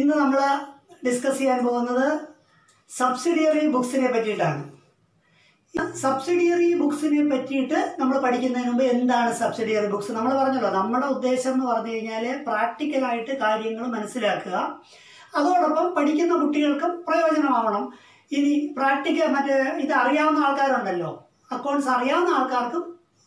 ഇന്ന് നമ്മൾ ഡിസ്കസ് ചെയ്യാൻ പോകുന്നത് സബ്സിഡിയറി ബുക്സിനെ പറ്റിയിട്ടാണ് സബ്സിഡിയറി ബുക്സിനെ പറ്റിയിട്ട് നമ്മൾ പഠിക്കുന്നതിന് മുമ്പ് എന്താണ് സബ്സിഡിയറി ബുക്സ് നമ്മൾ പറഞ്ഞല്ലോ നമ്മുടെ ഉദ്ദേശം എന്ന് പറഞ്ഞു കഴിഞ്ഞാൽ പ്രാക്ടിക്കലായിട്ട് കാര്യങ്ങൾ മനസ്സിലാക്കുക അതോടൊപ്പം പഠിക്കുന്ന കുട്ടികൾക്കും പ്രയോജനമാവണം ഇനി പ്രാക്ടിക്കൽ മറ്റേ ഇത് അറിയാവുന്ന ആൾക്കാരുണ്ടല്ലോ അക്കൗണ്ട്സ് അറിയാവുന്ന ആൾക്കാർക്കും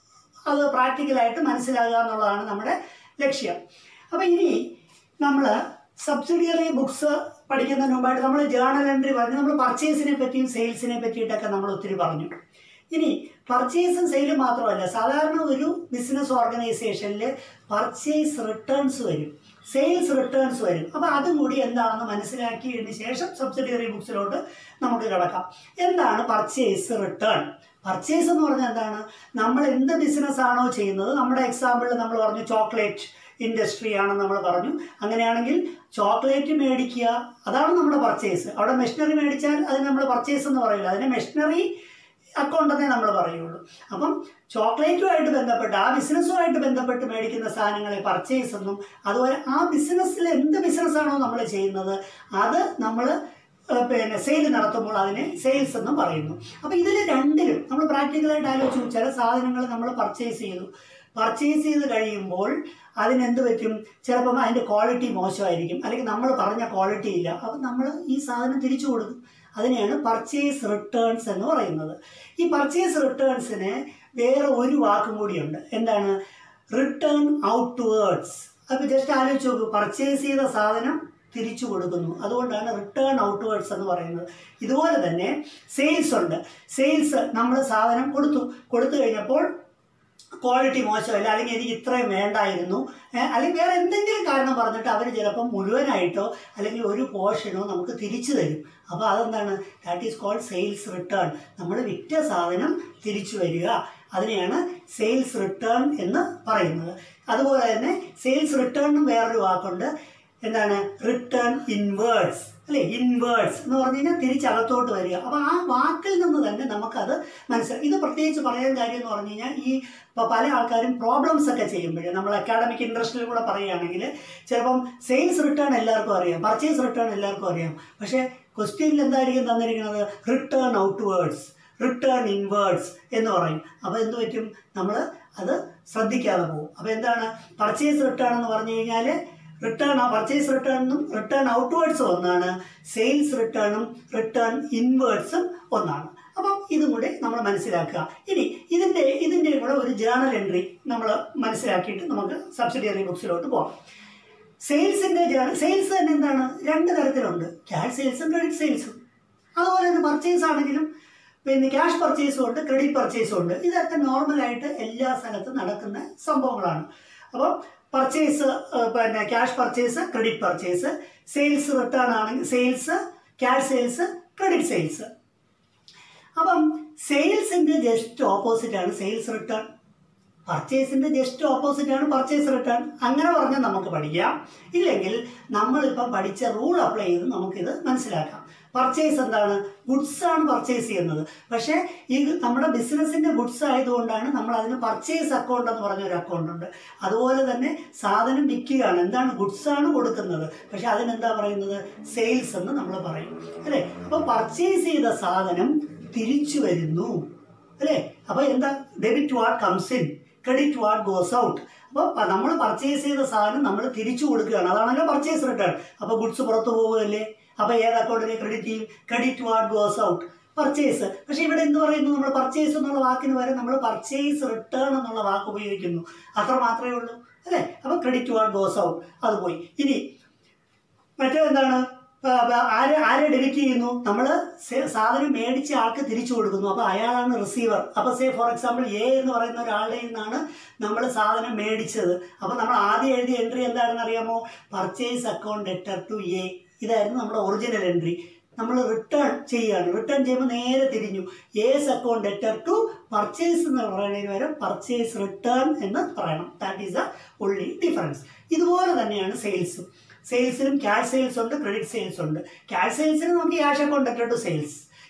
അത് പ്രാക്ടിക്കലായിട്ട് മനസ്സിലാകുക എന്നുള്ളതാണ് നമ്മുടെ ലക്ഷ്യം അപ്പോൾ ഇനി നമ്മൾ സബ്സിഡിയറി ബുക്സ് പഠിക്കുന്നതിന് മുമ്പായിട്ട് നമ്മൾ ജേണൽ എൻട്രി പറഞ്ഞു നമ്മൾ പർച്ചേസിനെ പറ്റിയും സെയിൽസിനെ പറ്റിയിട്ടൊക്കെ നമ്മൾ ഒത്തിരി പറഞ്ഞു ഇനി പർച്ചേസും സെയിലും മാത്രമല്ല സാധാരണ ഒരു ബിസിനസ് ഓർഗനൈസേഷനിൽ പർച്ചേസ് റിട്ടേൺസ് വരും സെയിൽസ് റിട്ടേൺസ് വരും അപ്പോൾ അതും കൂടി എന്താണെന്ന് മനസ്സിലാക്കിയതിന് ശേഷം സബ്സിഡിയറി ബുക്സിലോട്ട് നമുക്ക് കിടക്കാം എന്താണ് പർച്ചേസ് റിട്ടേൺ പർച്ചേസ് എന്ന് പറഞ്ഞാൽ എന്താണ് നമ്മൾ എന്ത് ബിസിനസ് ആണോ ചെയ്യുന്നത് നമ്മുടെ എക്സാമ്പിളിൽ നമ്മൾ പറഞ്ഞു ചോക്ലേറ്റ് ഇൻഡസ്ട്രി ആണെന്ന് നമ്മൾ പറഞ്ഞു അങ്ങനെയാണെങ്കിൽ ചോക്ലേറ്റ് മേടിക്കുക അതാണ് നമ്മുടെ പർച്ചേസ് അവിടെ മെഷീനറി മേടിച്ചാൽ അതിന് നമ്മൾ പർച്ചേസ് എന്ന് പറയില്ല അതിനെ മെഷീനറി അക്കൗണ്ട് എന്നേ നമ്മൾ പറയുള്ളൂ അപ്പം ചോക്ലേറ്റുമായിട്ട് ബന്ധപ്പെട്ട് ആ ബിസിനസ്സുമായിട്ട് ബന്ധപ്പെട്ട് മേടിക്കുന്ന സാധനങ്ങളെ പർച്ചേസ് എന്നും അതുപോലെ ആ ബിസിനസ്സിൽ എന്ത് ബിസിനസ്സാണോ നമ്മൾ ചെയ്യുന്നത് അത് നമ്മൾ പിന്നെ സെയിൽ നടത്തുമ്പോൾ അതിനെ സെയിൽസ് എന്നും പറയുന്നു അപ്പോൾ ഇതിൽ രണ്ടിലും നമ്മൾ പ്രാക്ടിക്കലായിട്ട് ആലോചിച്ചു ചില സാധനങ്ങൾ നമ്മൾ പർച്ചേസ് ചെയ്തു പർച്ചേസ് ചെയ്ത് കഴിയുമ്പോൾ അതിനെന്ത് പറ്റും ചിലപ്പം അതിൻ്റെ ക്വാളിറ്റി മോശമായിരിക്കും അല്ലെങ്കിൽ നമ്മൾ പറഞ്ഞ ക്വാളിറ്റി ഇല്ല അപ്പം നമ്മൾ ഈ സാധനം തിരിച്ചു കൊടുക്കും അതിനെയാണ് പർച്ചേസ് റിട്ടേൺസ് എന്ന് പറയുന്നത് ഈ പർച്ചേസ് റിട്ടേൺസിന് വേറെ ഒരു വാക്കും കൂടിയുണ്ട് എന്താണ് റിട്ടേൺ ഔട്ട്വേർഡ്സ് അപ്പോൾ ജസ്റ്റ് ആലോചിച്ച് നോക്കൂ പർച്ചേസ് ചെയ്ത സാധനം തിരിച്ചു കൊടുക്കുന്നു അതുകൊണ്ടാണ് റിട്ടേൺ ഔട്ട്വേർഡ്സ് എന്ന് പറയുന്നത് ഇതുപോലെ തന്നെ സെയിൽസ് ഉണ്ട് സെയിൽസ് നമ്മൾ സാധനം കൊടുത്തു കൊടുത്തു കഴിഞ്ഞപ്പോൾ ക്വാളിറ്റി മോശമല്ല അല്ലെങ്കിൽ എനിക്ക് ഇത്രയും വേണ്ടായിരുന്നു അല്ലെങ്കിൽ വേറെ എന്തെങ്കിലും കാരണം പറഞ്ഞിട്ട് അവർ ചിലപ്പം മുഴുവനായിട്ടോ അല്ലെങ്കിൽ ഒരു പോർഷനോ നമുക്ക് തിരിച്ചു തരും അപ്പോൾ അതെന്താണ് that is called sales return നമ്മൾ വിറ്റ സാധനം തിരിച്ചു വരിക അതിനെയാണ് സെയിൽസ് റിട്ടേൺ എന്ന് പറയുന്നത് അതുപോലെ തന്നെ സെയിൽസ് റിട്ടേണിനും വേറൊരു വാക്കുണ്ട് എന്താണ് റിട്ടേൺ ഇൻവേർഡ്സ് അല്ലേ ഇൻവേർഡ്സ് എന്ന് പറഞ്ഞു കഴിഞ്ഞാൽ തിരിച്ചകത്തോട്ട് വരിക അപ്പോൾ ആ വാക്കിൽ നിന്ന് തന്നെ നമുക്കത് മനസ്സിലായി ഇത് പ്രത്യേകിച്ച് പറയാൻ കാര്യം എന്ന് പറഞ്ഞു കഴിഞ്ഞാൽ ഈ ഇപ്പോൾ പല ആൾക്കാരും പ്രോബ്ലംസ് ഒക്കെ ചെയ്യുമ്പോൾ നമ്മൾ അക്കാഡമിക് ഇൻട്രസ്റ്റിൽ കൂടെ പറയുകയാണെങ്കിൽ ചിലപ്പം സെയിൽസ് റിട്ടേൺ എല്ലാവർക്കും അറിയാം പർച്ചേസ് റിട്ടേൺ എല്ലാവർക്കും അറിയാം പക്ഷേ ക്വസ്റ്റ്യനിൽ എന്തായിരിക്കും തന്നിരിക്കുന്നത് റിട്ടേൺ ഔട്ട്വേർഡ്സ് റിട്ടേൺ ഇൻവേർഡ്സ് എന്ന് പറയും അപ്പോൾ എന്ത് പറ്റും നമ്മൾ അത് ശ്രദ്ധിക്കാതെ പോകും അപ്പോൾ എന്താണ് പർച്ചേസ് റിട്ടേൺ എന്ന് പറഞ്ഞു കഴിഞ്ഞാൽ റിട്ടേൺ പർച്ചേസ് റിട്ടേണും റിട്ടേൺ ഔട്ട്വേർഡ്സും ഒന്നാണ് സെയിൽസ് റിട്ടേണും റിട്ടേൺ ഇൻവേർഡ്സും ഒന്നാണ് അപ്പം ഇതും കൂടെ നമ്മൾ മനസ്സിലാക്കുക ഇനി ഇതിൻ്റെ ഇതിൻ്റെ കൂടെ ഒരു ജേണൽ എൻട്രി നമ്മൾ മനസ്സിലാക്കിയിട്ട് നമുക്ക് സബ്സിഡിയറി ബുക്സിലോട്ട് പോകാം സെയിൽസിൻ്റെ സെയിൽസ് തന്നെ എന്താണ് രണ്ട് തരത്തിലുണ്ട് ക്യാഷ് സെയിൽസും ക്രെഡിറ്റ് സെയിൽസും അതുപോലെ തന്നെ പർച്ചേസ് ആണെങ്കിലും പിന്നെ ക്യാഷ് പർച്ചേസും ഉണ്ട് ക്രെഡിറ്റ് പർച്ചേസും ഉണ്ട് ഇതൊക്കെ നോർമലായിട്ട് എല്ലാ സ്ഥലത്തും നടക്കുന്ന സംഭവങ്ങളാണ് അപ്പം പർച്ചേസ് പിന്നെ cash purchase credit purchase sales return ആണെങ്കിൽ sales cash sales credit sales അപ്പം സെയിൽസിൻ്റെ ജസ്റ്റ് ഓപ്പോസിറ്റ് ആണ് സെയിൽസ് റിട്ടേൺ പർച്ചേസിൻ്റെ ജസ്റ്റ് ഓപ്പോസിറ്റ് ആണ് പർച്ചേസ് റിട്ടേൺ അങ്ങനെ പറഞ്ഞാൽ നമുക്ക് പഠിക്കാം ഇല്ലെങ്കിൽ നമ്മളിപ്പം പഠിച്ച റൂൾ അപ്ലൈ ചെയ്ത് നമുക്കിത് മനസ്സിലാക്കാം പർച്ചേസ് എന്താണ് ഗുഡ്സ് ആണ് പർച്ചേസ് ചെയ്യുന്നത് പക്ഷേ ഈ നമ്മുടെ ബിസിനസ്സിൻ്റെ ഗുഡ്സ് ആയതുകൊണ്ടാണ് നമ്മൾ അതിന് പർച്ചേസ് അക്കൗണ്ട് എന്ന് പറഞ്ഞ ഒരു അക്കൗണ്ട് ഉണ്ട് അതുപോലെ തന്നെ സാധനം വിൽക്കുകയാണ് എന്താണ് ഗുഡ്സ് ആണ് കൊടുക്കുന്നത് പക്ഷെ അതിനെന്താ പറയുന്നത് സെയിൽസ് എന്ന് നമ്മൾ പറയും അല്ലേ അപ്പോൾ പർച്ചേസ് ചെയ്ത സാധനം തിരിച്ചു വരുന്നു അല്ലേ അപ്പോൾ എന്താ debit what comes in credit what goes out അപ്പോൾ നമ്മൾ പർച്ചേസ് ചെയ്ത സാധനം നമ്മൾ തിരിച്ചു കൊടുക്കുകയാണ് അതാണല്ലോ പർച്ചേസ് റിട്ടേൺ അപ്പോൾ ഗുഡ്സ് പുറത്തു പോവുകയല്ലേ അപ്പോൾ ഏത് അക്കൗണ്ടിനെ ക്രെഡിറ്റ് ചെയ്യും credit what goes out purchase പക്ഷേ ഇവിടെ എന്ത് പറയുന്നു നമ്മൾ പർച്ചേസ് എന്നുള്ള വാക്കിന് വരെ നമ്മൾ പർച്ചേസ് റിട്ടേൺ എന്നുള്ള വാക്ക് ഉപയോഗിക്കുന്നു അത്ര മാത്രമേ ഉള്ളൂ അല്ലേ അപ്പോൾ ക്രെഡിറ്റ് വാട്ട് ഗോസ് ഔട്ട് അത് പോയി ഇനി മറ്റേതെന്താണ് ആരെ ആരെ ഡെബിറ്റ് ചെയ്യുന്നു നമ്മൾ സാധനം മേടിച്ച ആൾക്ക് തിരിച്ചു കൊടുക്കുന്നു അപ്പോൾ അയാളാണ് റിസീവർ അപ്പോൾ സേ ഫോർ എക്സാമ്പിൾ എ എന്ന് പറയുന്ന ഒരാളുടെ നിന്നാണ് നമ്മൾ സാധനം മേടിച്ചത് അപ്പോൾ നമ്മൾ ആദ്യം എഴുതിയ എൻട്രി എന്താണെന്ന് അറിയാമോ purchase account debtor to A ഇതായിരുന്നു നമ്മുടെ ഒറിജിനൽ എൻട്രി നമ്മൾ റിട്ടേൺ ചെയ്യുകയാണ് റിട്ടേൺ ചെയ്യുമ്പോൾ നേരെ തിരിഞ്ഞു A's account debtor to purchase എന്ന് പറയുന്നതിന് പകരം പർച്ചേസ് റിട്ടേൺ എന്ന് പറയണം that is the only difference ഇതുപോലെ തന്നെയാണ് സെയിൽസും സെയിൽസിലും ക്യാഷ് സെയിൽസ് ഉണ്ട് ക്രെഡിറ്റ് സെയിൽസ് ഉണ്ട് ക്യാഷ് സെയിൽസിന് നമുക്ക് cash account debtor to sales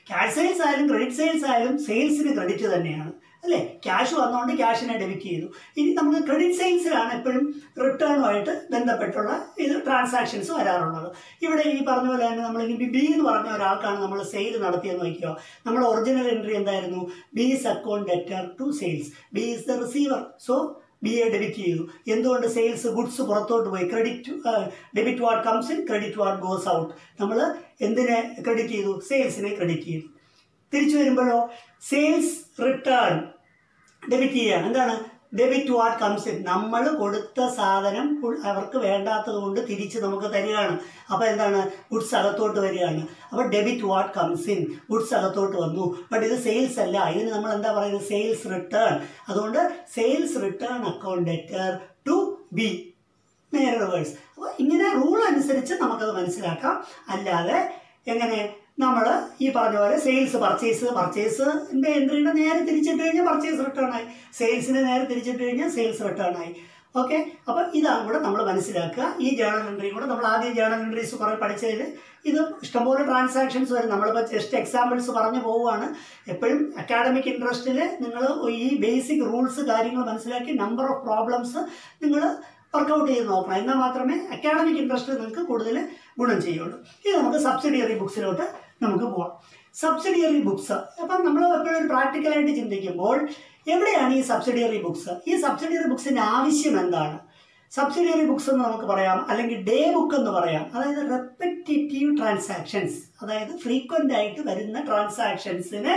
cash sales ആയാലും ക്രെഡിറ്റ് സെയിൽസ് ആയാലും സെയിൽസിന് ക്രെഡിറ്റ് തന്നെയാണ് അല്ലേ ക്യാഷ് വന്നുകൊണ്ട് ക്യാഷിനെ ഡെബിറ്റ് ചെയ്തു ഇനി നമുക്ക് ക്രെഡിറ്റ് സെയിൽസിലാണ് എപ്പോഴും റിട്ടേണുമായിട്ട് ബന്ധപ്പെട്ടുള്ള ഇത് ട്രാൻസാക്ഷൻസ് വരാറുള്ളത് ഇവിടെ ഈ പറഞ്ഞ പോലെ തന്നെ നമ്മൾ ഇനി ബി എന്ന് പറഞ്ഞ ഒരാൾക്കാണ് നമ്മൾ സെയിൽ നടത്തിയെന്ന് നോക്കിയോ നമ്മുടെ ഒറിജിനൽ എൻട്രി എന്തായിരുന്നു B is account debtor to sales B is the receiver so B A debit ചെയ്തു എന്തുകൊണ്ട് സെയിൽസ് ഗുഡ്സ് പുറത്തോട്ട് പോയി credit debit what comes in credit what goes out നമ്മൾ എന്തിനെ ക്രെഡിറ്റ് ചെയ്തു സെയിൽസിനെ ക്രെഡിറ്റ് ചെയ്തു തിരിച്ചു വരുമ്പോഴോ സെയിൽസ് റിട്ടേൺ ഡെബിറ്റ് ചെയ്യുകയാണ് എന്താണ് ഡെബിറ്റ് വാട്ട് കംസ് ഇൻ നമ്മൾ കൊടുത്ത സാധനം ഉൾ- അവർക്ക് വേണ്ടാത്തത് കൊണ്ട് തിരിച്ച് നമുക്ക് തരികയാണ് അപ്പോൾ എന്താണ് ഗുഡ്സ് അകത്തോട്ട് വരികയാണ് അപ്പോൾ debit what comes in goods അകത്തോട്ട് വന്നു ബട്ട് ഇത് സെയിൽസ് അല്ല ഇതിന് നമ്മൾ എന്താ പറയുന്നത് സെയിൽസ് റിട്ടേൺ അതുകൊണ്ട് sales return account debtor to B നേരെ റിവേഴ്സ് അപ്പോൾ ഇങ്ങനെ റൂൾ അനുസരിച്ച് നമുക്കത് മനസ്സിലാക്കാം അല്ലാതെ എങ്ങനെ നമ്മൾ ഈ പറഞ്ഞ പോലെ സെയിൽസ് പർച്ചേസ് പർച്ചേസിൻ്റെ എൻട്രിയുടെ നേരെ തിരിച്ചിട്ട് കഴിഞ്ഞാൽ പർച്ചേസ് റിട്ടേൺ ആയി സെയിൽസിന് നേരെ തിരിച്ചിട്ട് കഴിഞ്ഞാൽ സെയിൽസ് റിട്ടേൺ ആയി ഓക്കെ അപ്പോൾ ഇതാണ് കൂടെ നമ്മൾ മനസ്സിലാക്കുക ഈ ജേണൽ എൻട്രി കൂടെ നമ്മൾ ആദ്യം ജേണൽ എൻട്രീസ് കുറേ പഠിച്ചതിൽ ഇത് ഇഷ്ടംപോലെ ട്രാൻസാക്ഷൻസ് വരും നമ്മളിപ്പോൾ ജസ്റ്റ് എക്സാമ്പിൾസ് പറഞ്ഞു പോവുകയാണ് എപ്പോഴും അക്കാഡമിക് ഇൻട്രസ്റ്റിൽ നിങ്ങൾ ഈ ബേസിക് റൂൾസ് കാര്യങ്ങൾ മനസ്സിലാക്കി നമ്പർ ഓഫ് പ്രോബ്ലംസ് നിങ്ങൾ വർക്കൗട്ട് ചെയ്ത് നോക്കണം എന്നാൽ മാത്രമേ അക്കാഡമിക് ഇൻട്രസ്റ്റ് നിങ്ങൾക്ക് കൂടുതൽ ഗുണം ചെയ്യുള്ളൂ ഇത് നമുക്ക് സബ്സിഡിയറി ബുക്സിലോട്ട് നമുക്ക് പോവാം സബ്സിഡിയറി ബുക്സ് അപ്പം നമ്മൾ എപ്പോഴും പ്രാക്ടിക്കലായിട്ട് ചിന്തിക്കുമ്പോൾ എവിടെയാണ് ഈ സബ്സിഡിയറി ബുക്സ് ഈ സബ്സിഡിയറി ബുക്സിൻ്റെ ആവശ്യം എന്താണ് സബ്സിഡിയറി ബുക്സ് എന്ന് നമുക്ക് പറയാം അല്ലെങ്കിൽ ഡേ ബുക്ക് എന്ന് പറയാം അതായത് റെപ്പറ്റേറ്റീവ് ട്രാൻസാക്ഷൻസ് അതായത് ഫ്രീക്വൻ്റ് ആയിട്ട് വരുന്ന ട്രാൻസാക്ഷൻസിന്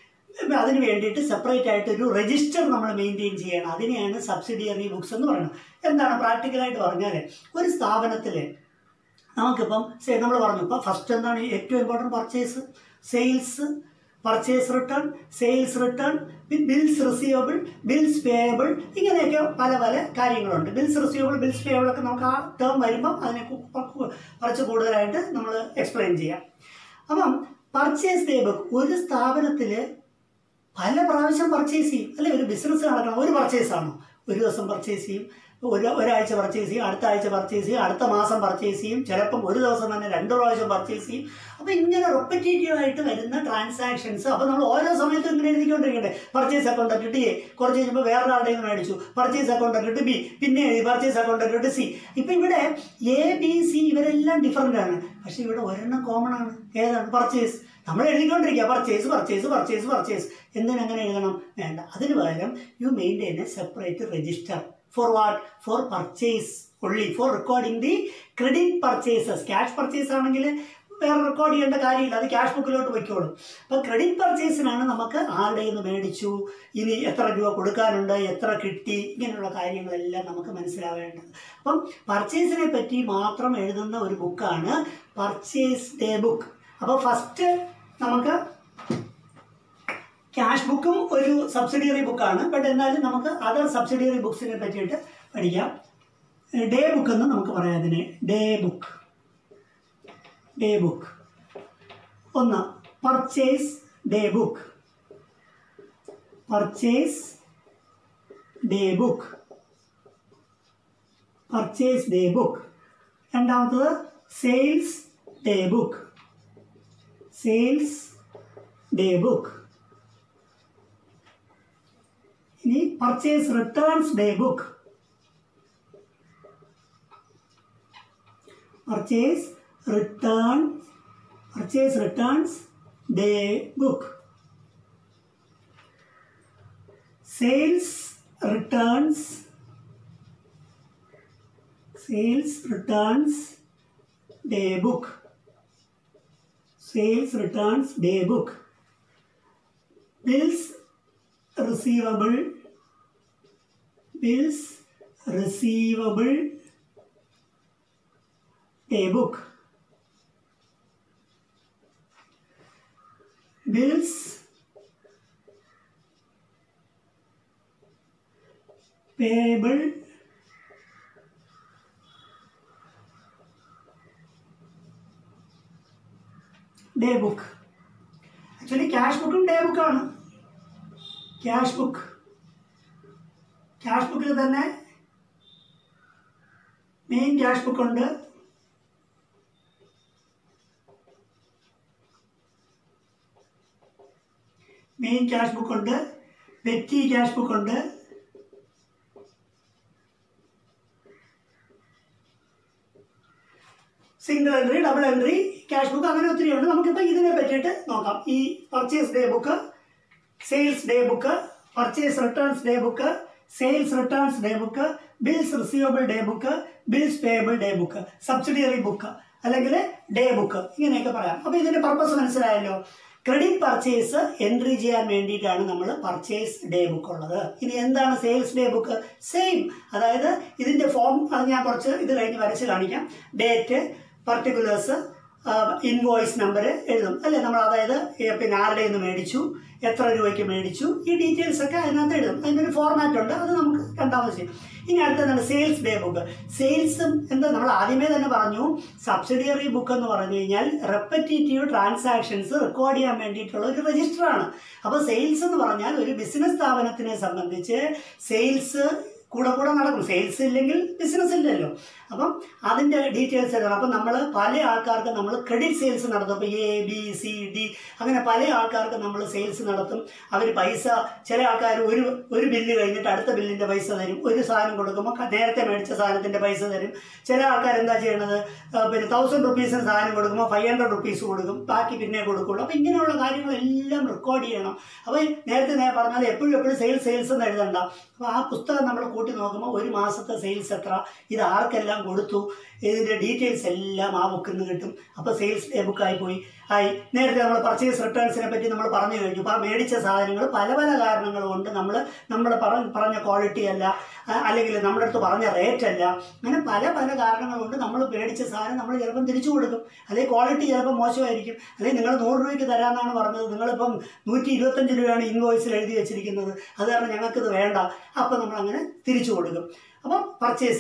അതിന് വേണ്ടിയിട്ട് സെപ്പറേറ്റ് ആയിട്ട് ഒരു രജിസ്റ്റർ നമ്മൾ മെയിൻറ്റെയിൻ ചെയ്യണം അതിനെയാണ് സബ്സിഡിയറി ബുക്സ് എന്ന് പറയുന്നത് എന്താണ് പ്രാക്ടിക്കലായിട്ട് പറഞ്ഞാൽ ഒരു സ്ഥാപനത്തിൽ നമുക്കിപ്പം നമ്മൾ പറഞ്ഞു ഇപ്പം ഫസ്റ്റ് എന്താണ് ഏറ്റവും important purchase sales purchase return sales return bills receivable bills payable ഇങ്ങനെയൊക്കെ പല പല കാര്യങ്ങളുണ്ട് ബിൽസ് റിസീവബിൾ ബിൽസ് പേയബിൾ ഒക്കെ നമുക്ക് ആ ടേം വരുമ്പം അതിനെ കു- കു- കുറച്ച് കൂടുതലായിട്ട് നമ്മൾ എക്സ്പ്ലെയിൻ ചെയ്യാം അപ്പം പർച്ചേസ് ഡേ ബുക്ക് ഒരു സ്ഥാപനത്തിൽ പല പ്രാവശ്യം പർച്ചേസ് ചെയ്യും അല്ലെ ഒരു ബിസിനസ് നടക്കണം ഒരു പർച്ചേസ് ആണോ ഒരു ദിവസം പർച്ചേസ് ചെയ്യും ഒരു ഒരാഴ്ച പർച്ചേസ് ചെയ്യും അടുത്ത ആഴ്ച പർച്ചേസ് ചെയ്യും അടുത്ത മാസം പർച്ചേസ് ചെയ്യും ചിലപ്പം ഒരു ദിവസം തന്നെ രണ്ട് പ്രാവശ്യം പർച്ചേസ് ചെയ്യും അപ്പോൾ ഇങ്ങനെ റെപ്പറ്റേറ്റീവ് ആയിട്ട് വരുന്ന ട്രാൻസാക്ഷൻസ് അപ്പോൾ നമ്മൾ ഓരോ സമയത്തും ഇങ്ങനെ എഴുതിക്കൊണ്ടിരിക്കണ്ടേ പർച്ചേസ് അക്കൗണ്ട് അറ്റ് എ കുറച്ച് കഴിയുമ്പോൾ വേറൊരാളുടെ നിന്ന് മേടിച്ചു പർച്ചേസ് അക്കൗണ്ട് അറ്റ് ബി പിന്നെ എഴുതി പർച്ചേസ് അക്കൗണ്ട് അറ്റ് സി ഇപ്പം ഇവിടെ എ ബി സി ഇവരെല്ലാം ഡിഫറൻ്റ് ആണ് പക്ഷേ ഇവിടെ ഒരെണ്ണം കോമൺ ആണ് ഏതാണ് പർച്ചേസ് നമ്മൾ എഴുതിക്കൊണ്ടിരിക്കുക പർച്ചേസ് പർച്ചേസ് പർച്ചേസ് പർച്ചേസ് എന്തിനങ്ങനെ എഴുതണം വേണ്ട അതിന് പകരം you maintain a separate register for what for purchase only for recording the credit purchases cash purchase ആണെങ്കിൽ വേറെ റെക്കോർഡ് ചെയ്യേണ്ട കാര്യമില്ല അത് ക്യാഷ് ബുക്കിലോട്ട് വയ്ക്കോളും അപ്പം ക്രെഡിറ്റ് പർച്ചേസിനാണ് നമുക്ക് ആരുടെ നിന്ന് മേടിച്ചു ഇനി എത്ര രൂപ കൊടുക്കാനുണ്ട് എത്ര കിട്ടി ഇങ്ങനെയുള്ള കാര്യങ്ങളെല്ലാം നമുക്ക് മനസ്സിലാവേണ്ടത് അപ്പം പർച്ചേസിനെ പറ്റി മാത്രം എഴുതുന്ന ഒരു ബുക്കാണ് പർച്ചേസ് ഡേ ബുക്ക് അപ്പോൾ ഫസ്റ്റ് നമുക്ക് ക്യാഷ് ബുക്കും ഒരു സബ്സിഡിയറി ബുക്കാണ് ബട്ട് എന്നാലും നമുക്ക് അതർ സബ്സിഡിയറി ബുക്സിനെ പറ്റിയിട്ട് പഠിക്കാം ഡേ ബുക്ക് എന്ന് നമുക്ക് പറയാം അതിനെ ഡേ ബുക്ക് ഡേ ബുക്ക് ഒന്ന് purchase day book purchase day book purchase day book രണ്ടാമത്തത് sales day book sales day book ഇനി purchase returns day book purchase return purchase returns day book sales returns sales returns day book sales returns day book bills receivable bills receivable daybook bills payable day book actually cash ബുക്കും day ബുക്കാണ് cash book cash ബുക്കിൽ തന്നെ main cash book ഉണ്ട് main cash book ഉണ്ട് petty cash book ഉണ്ട് single entry double entry cash book അങ്ങനെ ഒത്തിരി ഉണ്ട് നമുക്കിപ്പോൾ ഇതിനെ പറ്റിയിട്ട് നോക്കാം ഈ purchase day book sales day book purchase returns day book sales returns day book bills receivable day book bills payable day book subsidiary book അല്ലെങ്കിൽ ഡേ ബുക്ക് ഇങ്ങനെയൊക്കെ പറയാം അപ്പോൾ ഇതിന്റെ പർപ്പസ് മനസ്സിലായല്ലോ ക്രെഡിറ്റ് പർച്ചേസ് എൻട്രി ചെയ്യാൻ വേണ്ടിയിട്ടാണ് നമ്മൾ പർച്ചേസ് ഡേ ബുക്ക് ഉള്ളത് ഇനി എന്താണ് സെയിൽസ് ഡേ ബുക്ക് സെയിം അതായത് ഇതിന്റെ ഫോം അത് ഞാൻ കുറച്ച് ഇത് കഴിഞ്ഞ് വരച്ച് കാണിക്കാം ഡേറ്റ് പർട്ടിക്കുലേഴ്സ് ഇൻവോയ്സ് നമ്പർ എഴുതും അല്ലേ നമ്മൾ അതായത് ഏ, പിന്നെ ആരുടെ നിന്ന് മേടിച്ചു എത്ര രൂപയ്ക്ക് മേടിച്ചു ഈ ഡീറ്റെയിൽസ് ഒക്കെ അതിനകത്ത് എഴുതും അതിൻ്റെ ഒരു ഫോർമാറ്റ് ഉണ്ട് അത് നമുക്ക് രണ്ടാമത് ചെയ്യും ഇനി അടുത്തതാണ് സെയിൽസ് ഡേ ബുക്ക് സെയിൽസും എന്താ നമ്മൾ ആദ്യമേ തന്നെ പറഞ്ഞു സബ്സിഡിയറി ബുക്ക് എന്ന് പറഞ്ഞു കഴിഞ്ഞാൽ റെപ്പറ്റേറ്റീവ് ട്രാൻസാക്ഷൻസ് റെക്കോർഡ് ചെയ്യാൻ വേണ്ടിയിട്ടുള്ള ഒരു രജിസ്റ്ററാണ് അപ്പോൾ സെയിൽസ് എന്ന് പറഞ്ഞാൽ ഒരു ബിസിനസ് സ്ഥാപനത്തിനെ സംബന്ധിച്ച് സെയിൽസ് കൂടെ കൂടെ നടക്കും സെയിൽസ് ഇല്ലെങ്കിൽ ബിസിനസ് ഇല്ലല്ലോ അപ്പം അതിൻ്റെ ഡീറ്റെയിൽസ് എഴുതണം അപ്പം നമ്മൾ പല ആൾക്കാർക്ക് നമ്മൾ ക്രെഡിറ്റ് സെയിൽസ് നടത്തും അപ്പോൾ എ ബി സി ഡി അങ്ങനെ പല ആൾക്കാർക്ക് നമ്മൾ സെയിൽസ് നടത്തും അവർ പൈസ ചില ആൾക്കാർ ഒരു ഒരു ബില്ല് കഴിഞ്ഞിട്ട് അടുത്ത ബില്ലിൻ്റെ പൈസ തരും ഒരു സാധനം കൊടുക്കുമ്പോൾ ക- നേരത്തെ മേടിച്ച സാധനത്തിൻ്റെ പൈസ തരും ചില ആൾക്കാർ എന്താ ചെയ്യണത് ആ, പിന്നെ തൗസൻഡ് റുപ്പീസിന് സാധനം കൊടുക്കുമ്പോൾ ഫൈവ് ഹൺഡ്രഡ് റുപ്പീസ് കൊടുക്കും ബാക്കി പിന്നെ കൊടുക്കുള്ളൂ അപ്പോൾ ഇങ്ങനെയുള്ള കാര്യങ്ങളെല്ലാം റെക്കോർഡ് ചെയ്യണം അപ്പോൾ നേരത്തെ ഞാൻ പറഞ്ഞാൽ എപ്പോഴും എപ്പോഴും സെയിൽസ് സെയിൽസ് എന്ന് എഴുതണ്ട അപ്പോൾ ആ പുസ്തകം നമ്മൾ കൂട്ടി നോക്കുമ്പോൾ ഒരു മാസത്തെ സെയിൽസ് എത്ര ഇത് ആർക്കെല്ലാം കൊടുത്തു ഇതിൻ്റെ ഡീറ്റെയിൽസ് എല്ലാം ആ ബുക്കിൽ നിന്ന് കിട്ടും അപ്പോൾ സെയിൽസ് ഡേ ബുക്കായി പോയി ആയി നേരത്തെ നമ്മൾ പർച്ചേസ് റിട്ടേൺസിനെ പറ്റി നമ്മൾ പറഞ്ഞു കഴിഞ്ഞു അപ്പോൾ മേടിച്ച സാധനങ്ങൾ പല പല കാരണങ്ങൾ കൊണ്ട് നമ്മൾ നമ്മൾ പറഞ്ഞ പറഞ്ഞ ക്വാളിറ്റി അല്ല ആ, അല്ലെങ്കിൽ നമ്മുടെ അടുത്ത് പറഞ്ഞ റേറ്റ് അല്ല അങ്ങനെ പല പല കാരണങ്ങൾ കൊണ്ട് നമ്മൾ മേടിച്ച സാധനം നമ്മൾ ചിലപ്പം തിരിച്ചു കൊടുക്കും അല്ലെങ്കിൽ ക്വാളിറ്റി ചിലപ്പോൾ മോശമായിരിക്കും അല്ലെങ്കിൽ നിങ്ങൾ നൂറ് രൂപയ്ക്ക് തരാമെന്നാണ് പറഞ്ഞത് നിങ്ങളിപ്പം നൂറ്റി ഇരുപത്തഞ്ച് രൂപയാണ് ഇൻവോയ്സിൽ എഴുതി വെച്ചിരിക്കുന്നത് അത് കാരണം ഞങ്ങൾക്കിത് വേണ്ട അപ്പം നമ്മൾ അങ്ങനെ തിരിച്ചു കൊടുക്കും അപ്പം പർച്ചേസ്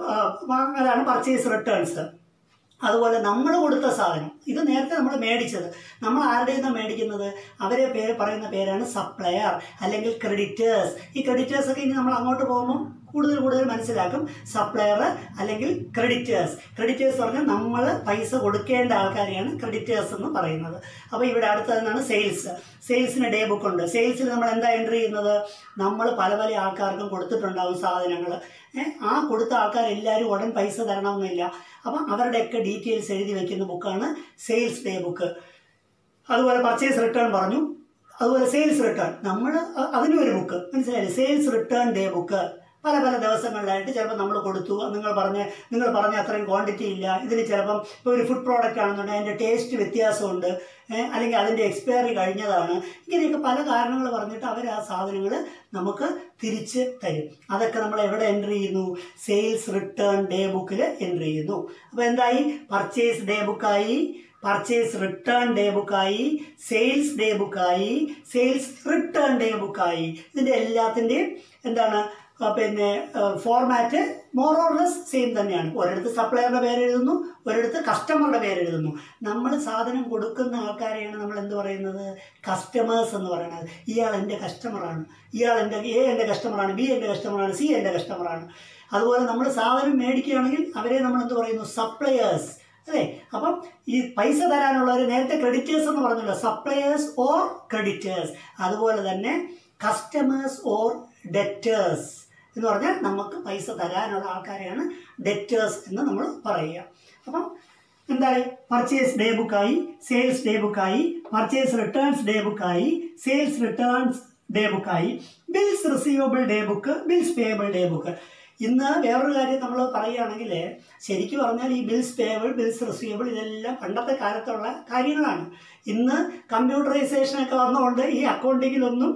അതാണ് പർച്ചേസ് റിട്ടേൺസ് അതുപോലെ നമ്മൾ കൊടുത്ത സാധനം ഇത് നേരത്തെ നമ്മൾ മേടിച്ചത് നമ്മൾ ആരുടെ നിന്നാണ് മേടിക്കുന്നത് അവരെ പേര് പറയുന്ന പേരാണ് സപ്ലയർ അല്ലെങ്കിൽ ക്രെഡിറ്റേഴ്സ് ഈ ക്രെഡിറ്റേഴ്സ് ഒക്കെ ഇനി നമ്മൾ അങ്ങോട്ട് പോകുമ്പോൾ കൂടുതൽ കൂടുതൽ മനസ്സിലാക്കും സപ്ലയർ അല്ലെങ്കിൽ ക്രെഡിറ്റേഴ്സ് ക്രെഡിറ്റേഴ്സ് പറഞ്ഞാൽ നമ്മൾ പൈസ കൊടുക്കേണ്ട ആൾക്കാരെയാണ് ക്രെഡിറ്റേഴ്സ് എന്ന് പറയുന്നത് അപ്പോൾ ഇവിടെ അടുത്തതെന്നാണ് സെയിൽസ് സെയിൽസിന് ഡേ ബുക്ക് ഉണ്ട് സെയിൽസിൽ നമ്മൾ എന്താ എൻട്രി ചെയ്യുന്നത് നമ്മൾ പല പല ആൾക്കാർക്കും കൊടുത്തിട്ടുണ്ടാവും സാധനങ്ങൾ ആ കൊടുത്ത ആൾക്കാർ എല്ലാവരും ഉടൻ പൈസ തരണമെന്നില്ല അപ്പം അവരുടെയൊക്കെ ഡീറ്റെയിൽസ് എഴുതി വെക്കുന്ന ബുക്കാണ് സെയിൽസ് ഡേ ബുക്ക് അതുപോലെ പർച്ചേസ് റിട്ടേൺ പറഞ്ഞു അതുപോലെ സെയിൽസ് റിട്ടേൺ നമ്മൾ അതിനും ഒരു ബുക്ക് മനസ്സിലായില്ലേ സെയിൽസ് റിട്ടേൺ ഡേ ബുക്ക് പല പല ദിവസങ്ങളിലായിട്ട് ചിലപ്പോൾ നമ്മൾ കൊടുത്തു നിങ്ങൾ പറഞ്ഞ നിങ്ങൾ പറഞ്ഞ അത്രയും ക്വാണ്ടിറ്റി ഇല്ല ഇതിന് ചിലപ്പം ഇപ്പോൾ ഒരു ഫുഡ് പ്രോഡക്റ്റ് ആണെന്നുണ്ടെങ്കിൽ അതിൻ്റെ ടേസ്റ്റ് വ്യത്യാസമുണ്ട് ഏഹ് അല്ലെങ്കിൽ അതിൻ്റെ എക്സ്പയറി കഴിഞ്ഞതാണ് ഇങ്ങനെയൊക്കെ പല കാരണങ്ങൾ പറഞ്ഞിട്ട് അവർ ആ സാധനങ്ങൾ നമുക്ക് തിരിച്ച് തരും അതൊക്കെ നമ്മൾ എവിടെ എൻട്രി ചെയ്യുന്നു സെയിൽസ് റിട്ടേൺ ഡേ ബുക്കിൽ എൻട്രി ചെയ്യുന്നു അപ്പോൾ എന്തായി പർച്ചേസ് ഡേ ബുക്കായി പർച്ചേസ് റിട്ടേൺ ഡേ ബുക്കായി സെയിൽസ് ഡേ ബുക്കായി സെയിൽസ് റിട്ടേൺ ഡേ ബുക്കായി ഇതിൻ്റെ എല്ലാത്തിൻ്റെയും എന്താണ് ആ, പിന്നെ format more or less same തന്നെയാണ് ഒരിടത്ത് സപ്ലയറുടെ പേര് എഴുതുന്നു ഒരിടത്ത് കസ്റ്റമറുടെ പേര് എഴുതുന്നു നമ്മൾ സാധനം കൊടുക്കുന്ന ആൾക്കാരെയാണ് നമ്മൾ എന്ത് പറയുന്നത് കസ്റ്റമേഴ്സ് എന്ന് പറയുന്നത് ഇയാൾ എൻ്റെ കസ്റ്റമറാണ് ഇയാൾ എൻ്റെ എ എൻ്റെ കസ്റ്റമറാണ് ബി എൻ്റെ കസ്റ്റമറാണ് സി എൻ്റെ കസ്റ്റമറാണ് അതുപോലെ നമ്മൾ സാധനം മേടിക്കുകയാണെങ്കിൽ അവരെ നമ്മൾ എന്ത് പറയുന്നു സപ്ലയേഴ്സ് അല്ലേ അപ്പം ഈ പൈസ തരാനുള്ളവർ നേരത്തെ ക്രെഡിറ്റേഴ്സ് എന്ന് പറഞ്ഞല്ലോ സപ്ലയേഴ്സ് ഓർ ക്രെഡിറ്റേഴ്സ് അതുപോലെ തന്നെ കസ്റ്റമേഴ്സ് ഓർ ഡെറ്റേഴ്സ് എന്ന് പറഞ്ഞാൽ നമുക്ക് പൈസ തരാനുള്ള ആൾക്കാരെയാണ് ഡെറ്റേഴ്സ് എന്ന് നമ്മൾ പറയുക അപ്പം എന്തായി പർച്ചേസ് ഡേ ബുക്കായി സെയിൽസ് ഡേ ബുക്കായി പർച്ചേസ് റിട്ടേൺസ് ഡേ ബുക്കായി സെയിൽസ് റിട്ടേൺസ് ഡേ ബുക്കായി bills receivable day book bills payable day book ഇന്ന് വേറൊരു കാര്യം നമ്മൾ പറയുകയാണെങ്കിൽ ശരിക്കും പറഞ്ഞാൽ ഈ ബിൽസ് പേയബിൾ ബിൽസ് റിസീവബിൾ ഇതെല്ലാം പണ്ടത്തെ കാലത്തുള്ള കാര്യങ്ങളാണ് ഇന്ന് കമ്പ്യൂട്ടറൈസേഷൻ ഒക്കെ വന്നുകൊണ്ട് ഈ അക്കൗണ്ടിങ്ങിലൊന്നും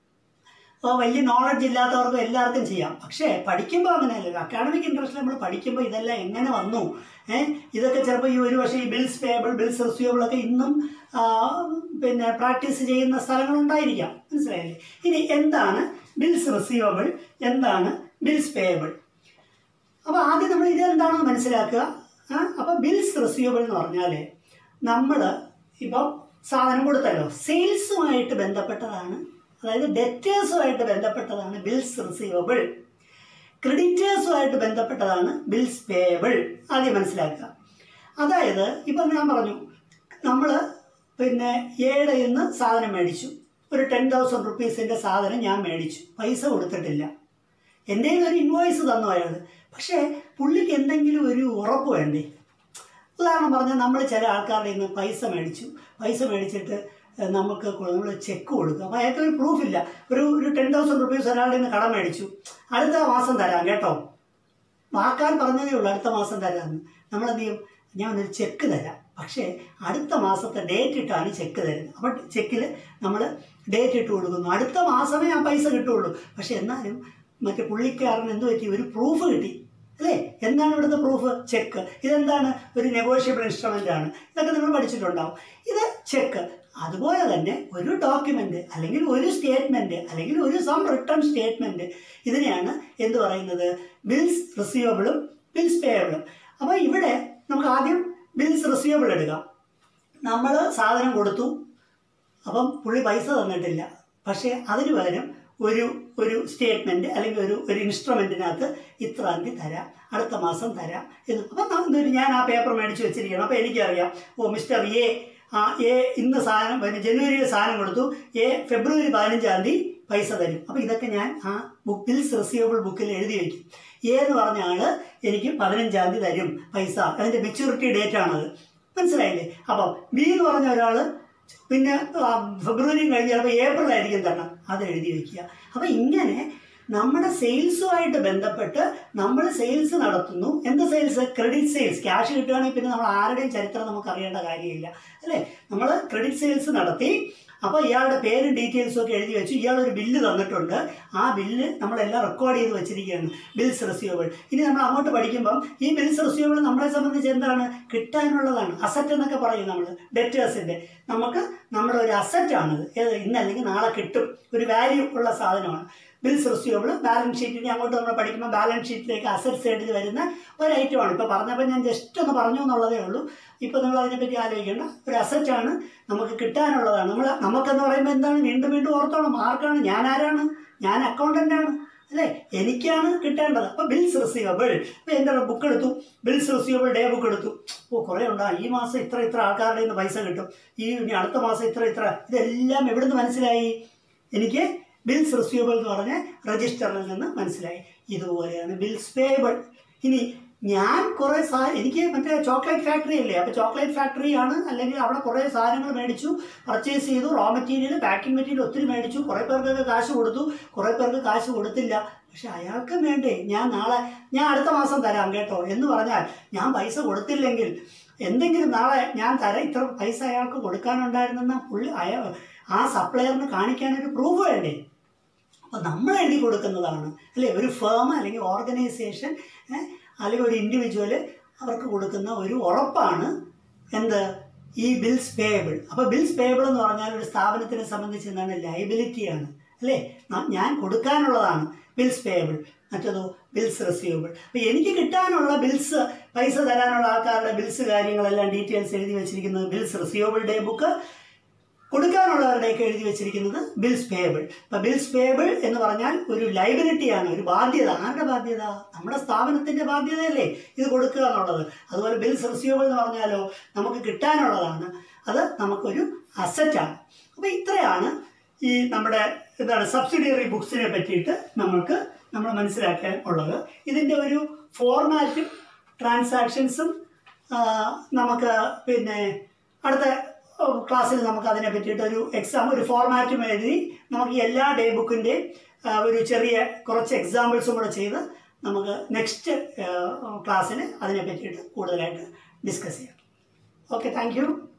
അപ്പോൾ വലിയ നോളജ് ഇല്ലാത്തവർക്ക് എല്ലാവർക്കും ചെയ്യാം പക്ഷേ പഠിക്കുമ്പോൾ അങ്ങനെയല്ലല്ലോ അക്കാഡമിക് ഇൻട്രസ്റ്റ് നമ്മൾ പഠിക്കുമ്പോൾ ഇതെല്ലാം എങ്ങനെ വന്നു ഏഹ് ഇതൊക്കെ ചിലപ്പോൾ ഈ ഒരു പക്ഷേ ഈ ബിൽസ് പേയബിൾ ബിൽസ് റിസീവബിൾ ഒക്കെ ഇന്നും ആ, പിന്നെ പ്രാക്ടീസ് ചെയ്യുന്ന സ്ഥലങ്ങളുണ്ടായിരിക്കാം മനസ്സിലായില്ലേ ഇനി എന്താണ് ബിൽസ് റിസീവബിൾ എന്താണ് ബിൽസ് പേയബിൾ അപ്പോൾ ആദ്യം നമ്മൾ ഇതെന്താണെന്ന് മനസ്സിലാക്കുക ആ, അപ്പോൾ ബിൽസ് റിസീവബിൾ എന്ന് പറഞ്ഞാൽ നമ്മൾ ഇപ്പം സാധനം കൊടുത്തല്ലോ സെയിൽസുമായിട്ട് ബന്ധപ്പെട്ടതാണ് അതായത് ഡെറ്റേഴ്സുമായിട്ട് ബന്ധപ്പെട്ടതാണ് ബിൽസ് റിസീവബിൾ ക്രെഡിറ്റേഴ്സുമായിട്ട് ബന്ധപ്പെട്ടതാണ് ബിൽസ് പേയബിൾ ആദ്യം മനസ്സിലാക്കുക അതായത് ഇപ്പം ഞാൻ പറഞ്ഞു നമ്മൾ പിന്നെ ഏഴ് നിന്ന് സാധനം മേടിച്ചു ഒരു ടെൻ തൗസൻഡ് റുപ്പീസിൻ്റെ സാധനം ഞാൻ മേടിച്ചു പൈസ കൊടുത്തിട്ടില്ല എൻ്റെ കയ്യിൽ ഒരു ഇൻവോയ്സ് തന്നു അയാൾ പക്ഷേ പുള്ളിക്ക് എന്തെങ്കിലും ഒരു ഉറപ്പ് വേണ്ടേ ഉദാഹരണം പറഞ്ഞാൽ നമ്മൾ ചില ആൾക്കാരുടെ നിന്ന് പൈസ മേടിച്ചു പൈസ മേടിച്ചിട്ട് ഏഹ്, നമുക്ക് നമ്മൾ ചെക്ക് കൊടുക്കുക അപ്പോൾ അയാൾക്ക് ഒരു പ്രൂഫില്ല ഒരു ഒരു ടെൻ തൗസൻഡ് റുപ്പീസ് ഒരാളുടെ നിന്ന് കടം മേടിച്ചു അടുത്ത മാസം തരാം കേട്ടോ വാക്കാൻ പറഞ്ഞതേ ഉള്ളൂ അടുത്ത മാസം തരാമെന്ന് നമ്മൾ എന്ത് ചെയ്യും ഞാൻ ഒരു ചെക്ക് തരാം പക്ഷേ അടുത്ത മാസത്തെ ഡേറ്റ് ഇട്ടാണ് ചെക്ക് തരുന്നത് അപ്പോൾ ചെക്കിൽ നമ്മൾ ഡേറ്റ് ഇട്ട് കൊടുക്കുന്നു അടുത്ത മാസമേ ആ പൈസ കിട്ടുള്ളൂ പക്ഷെ എന്നാലും മറ്റേ പുള്ളിക്കാരന് എന്ത് പറ്റി ഒരു പ്രൂഫ് കിട്ടി അല്ലേ എന്താണ് ഇവിടുത്തെ പ്രൂഫ് ചെക്ക് ഇതെന്താണ് ഒരു നെഗോഷ്യബിൾ ഇൻസ്ട്രുമെൻ്റ് ആണ് ഇതൊക്കെ നിങ്ങൾ പഠിച്ചിട്ടുണ്ടാവും ഇത് ചെക്ക് അതുപോലെ തന്നെ ഒരു ഡോക്യുമെൻ്റ് അല്ലെങ്കിൽ ഒരു സ്റ്റേറ്റ്മെൻറ്റ് അല്ലെങ്കിൽ ഒരു സം റിട്ടേൺ സ്റ്റേറ്റ്മെൻറ്റ് ഇതിനെയാണ് എന്ത് പറയുന്നത് ബിൽസ് റിസീവബിളും ബിൽസ് പേയബിളും അപ്പോൾ ഇവിടെ നമുക്ക് ആദ്യം ബിൽസ് റിസീവബിൾ എടുക്കാം നമ്മൾ സാധനം കൊടുത്തു അപ്പം പുള്ളി പൈസ തന്നിട്ടില്ല പക്ഷേ അതിന് പകരം ഒരു ഒരു സ്റ്റേറ്റ്മെൻറ്റ് അല്ലെങ്കിൽ ഒരു ഒരു ഇൻസ്ട്രുമെൻറ്റിനകത്ത് ഇത്രാം തീയതി തരാം അടുത്ത മാസം തരാം എന്ന് അപ്പം ന- എന്തൊരു ഞാൻ ആ പേപ്പർ മേടിച്ച് വെച്ചിരിക്കണം അപ്പോൾ എനിക്കറിയാം ഓ മിസ്റ്റർ എ ആ എ ഇന്ന് സാധനം പിന്നെ ജനുവരിയിൽ സാധനം കൊടുത്തു എ ഫെബ്രുവരി പതിനഞ്ചാം തീയതി പൈസ തരും അപ്പോൾ ഇതൊക്കെ ഞാൻ ആ ബുക്ക് ബിൽസ് റിസീവബിൾ ബുക്കിൽ എഴുതി വയ്ക്കും എ എന്ന് പറഞ്ഞ ആൾ എനിക്ക് പതിനഞ്ചാം തീയതി തരും പൈസ അതിൻ്റെ മെച്യൂരിറ്റി ഡേറ്റ് ആണത് മനസ്സിലായില്ലേ അപ്പം ബി എന്ന് പറഞ്ഞ ഒരാൾ പിന്നെ ആ, ഫെബ്രുവരിയും കഴിഞ്ഞ് ചിലപ്പോൾ ഏപ്രിലായിരിക്കും തരണം അത് എഴുതി വയ്ക്കുക അപ്പം ഇങ്ങനെ നമ്മുടെ സെയിൽസുമായിട്ട് ബന്ധപ്പെട്ട് നമ്മൾ സെയിൽസ് നടത്തുന്നു എന്ത് സെയിൽസ് ക്രെഡിറ്റ് സെയിൽസ് ക്യാഷ് കിട്ടുകയാണെങ്കിൽ പിന്നെ നമ്മൾ ആരുടെയും ചരിത്രം നമുക്ക് അറിയേണ്ട കാര്യമില്ല അല്ലേ നമ്മൾ ക്രെഡിറ്റ് സെയിൽസ് നടത്തി അപ്പോൾ ഇയാളുടെ പേരും ഡീറ്റെയിൽസും ഒക്കെ എഴുതി വെച്ചു ഇയാൾ ഒരു ബില്ല് തന്നിട്ടുണ്ട് ആ ബില്ല് നമ്മളെല്ലാം റെക്കോർഡ് ചെയ്ത് വെച്ചിരിക്കുകയാണ് ബിൽസ് റിസീവബിൾ ഇനി നമ്മൾ അങ്ങോട്ട് പഠിക്കുമ്പം ഈ ബിൽസ് റിസീവബിൾ നമ്മളെ സംബന്ധിച്ച് എന്താണ് കിട്ടാനുള്ളതാണ് അസറ്റ് എന്നൊക്കെ പറയും നമ്മൾ ഡെറ്റേഴ്സിൻ്റെ നമുക്ക് നമ്മുടെ ഒരു അസറ്റാണിത് ഏത് ഇന്നല്ലെങ്കിൽ നാളെ കിട്ടും ഒരു വാല്യൂ ഉള്ള സാധനമാണ് ബിൽസ് റിസീവബിൾ ബാലൻസ് ഷീറ്റിനെ അങ്ങോട്ട് നമ്മൾ പഠിക്കുമ്പോൾ ബാലൻസ് ഷീറ്റിലേക്ക് അസറ്റ് സൈഡിൽ വരുന്ന ഒരു ഐറ്റമാണ് ഇപ്പോൾ പറഞ്ഞപ്പോൾ ഞാൻ ജസ്റ്റ് ഒന്ന് പറഞ്ഞു എന്നുള്ളതേ ഉള്ളൂ ഇപ്പോൾ നിങ്ങൾ അതിനെപ്പറ്റി ആലോചിക്കേണ്ട ഒരു അസറ്റാണ് നമുക്ക് കിട്ടാനുള്ളതാണ് നമ്മൾ നമുക്കെന്ന് പറയുമ്പോൾ എന്താണ് വീണ്ടും വീണ്ടും ഓർത്തോണം ആർക്കാണ് ഞാൻ ആരാണ് ഞാൻ അക്കൗണ്ടൻ്റ് ആണ് അല്ലേ എനിക്കാണ് കിട്ടേണ്ടത് അപ്പോൾ ബിൽസ് റിസീവബിൾ ഇപ്പോൾ എൻ്റെ ബുക്ക് എടുത്തു ബിൽസ് റിസീവബിൾ ഡേ ബുക്ക് എടുത്തു ഓ കുറേ ഉണ്ടാ ഈ മാസം ഇത്ര ഇത്ര ആൾക്കാരുടെ നിന്ന് പൈസ കിട്ടും ഈ ഇനി അടുത്ത മാസം ഇത്ര ഇത്ര ഇതെല്ലാം എവിടുന്ന് മനസ്സിലായി എനിക്ക് ബിൽസ് റിസീവബിൾ എന്ന് പറഞ്ഞ രജിസ്റ്ററിൽ നിന്ന് മനസ്സിലായി ഇതുപോലെയാണ് ബിൽസ് പേബിൾ ഇനി ഞാൻ കുറേ സാ എനിക്ക് മറ്റേ ചോക്ലേറ്റ് ഫാക്ടറി അല്ലേ അപ്പോൾ ചോക്ലേറ്റ് ഫാക്ടറി ആണ് അല്ലെങ്കിൽ അവിടെ കുറേ സാധനങ്ങൾ മേടിച്ചു പർച്ചേസ് ചെയ്തു റോ മെറ്റീരിയൽ പാക്കിംഗ് മെറ്റീരിയൽ ഒത്തിരി മേടിച്ചു കുറേ പേർക്കൊക്കെ കാശ് കൊടുത്തു കുറേ പേർക്ക് കാശ് കൊടുത്തില്ല പക്ഷെ അയാൾക്ക് വേണ്ടേ ഞാൻ നാളെ ഞാൻ അടുത്ത മാസം തരാം കേട്ടോ എന്ന് പറഞ്ഞാൽ ഞാൻ പൈസ കൊടുത്തില്ലെങ്കിൽ എന്തെങ്കിലും നാളെ ഞാൻ തരാം ഇത്ര പൈസ അയാൾക്ക് കൊടുക്കാനുണ്ടായിരുന്നെന്ന പുള്ളി അയാൾ ആ സപ്ലയറിന് കാണിക്കാനൊരു പ്രൂഫ് വേണ്ടേ അപ്പോൾ നമ്മൾ എഴുതി കൊടുക്കുന്നതാണ് അല്ലേ ഒരു ഫേം അല്ലെങ്കിൽ ഓർഗനൈസേഷൻ അല്ലെങ്കിൽ ഒരു ഇൻഡിവിജ്വൽ അവർക്ക് കൊടുക്കുന്ന ഒരു ഉറപ്പാണ് എന്ത് ഈ bills payable bills payable payable എന്ന് പറഞ്ഞാൽ ഒരു സ്ഥാപനത്തിനെ സംബന്ധിച്ച് എന്താണ് ലയബിലിറ്റിയാണ് അല്ലേ ന- ഞാൻ കൊടുക്കാനുള്ളതാണ് ബിൽസ് പേയബിൾ മറ്റേതോ ബിൽസ് റിസീവബിൾ അപ്പോൾ എനിക്ക് കിട്ടാനുള്ള ബിൽസ് പൈസ തരാനുള്ള ആൾക്കാരുടെ ബിൽസ് കാര്യങ്ങളെല്ലാം ഡീറ്റെയിൽസ് എഴുതി വെച്ചിരിക്കുന്നത് ബിൽസ് റിസീവബിൾ ഡേ ബുക്ക് കൊടുക്കാനുള്ളവരുടെയൊക്കെ എഴുതി വെച്ചിരിക്കുന്നത് ബിൽസ് പേയബിൾ അപ്പം ബിൽസ് പേയബിൾ എന്ന് പറഞ്ഞാൽ ഒരു ലൈബിലിറ്റിയാണ് ഒരു ബാധ്യത ആരുടെ ബാധ്യത നമ്മുടെ സ്ഥാപനത്തിന്റെ ബാധ്യതയല്ലേ ഇത് കൊടുക്കുക എന്നുള്ളത് അതുപോലെ ബിൽസ് റിസീവബിൾ എന്ന് പറഞ്ഞാലോ നമുക്ക് കിട്ടാനുള്ളതാണ് അത് നമുക്കൊരു അസറ്റാണ് അപ്പോൾ ഇത്രയാണ് ഈ നമ്മുടെ എന്താണ് സബ്സിഡിയറി ബുക്സിനെ പറ്റിയിട്ട് നമ്മൾക്ക് നമ്മൾ മനസ്സിലാക്കാൻ ഉള്ളത് ഇതിൻ്റെ ഒരു ഫോർമാറ്റും ട്രാൻസാക്ഷൻസും നമുക്ക് പിന്നെ അടുത്ത ക്ലാസ്സിൽ നമുക്ക് അതിനെ പറ്റിയിട്ട് ഒരു എക്സാം ഒരു ഫോർമാറ്റും എഴുതി നമുക്ക് എല്ലാ ഡേ ബുക്കിൻ്റെയും ഒരു ചെറിയ കുറച്ച് എക്സാമ്പിൾസും കൂടെ ചെയ്ത് നമുക്ക് നെക്സ്റ്റ് ക്ലാസ്സിന് അതിനെ പറ്റിയിട്ട് കൂടുതലായിട്ട് ഡിസ്കസ് ചെയ്യാം ഓക്കെ താങ്ക് യു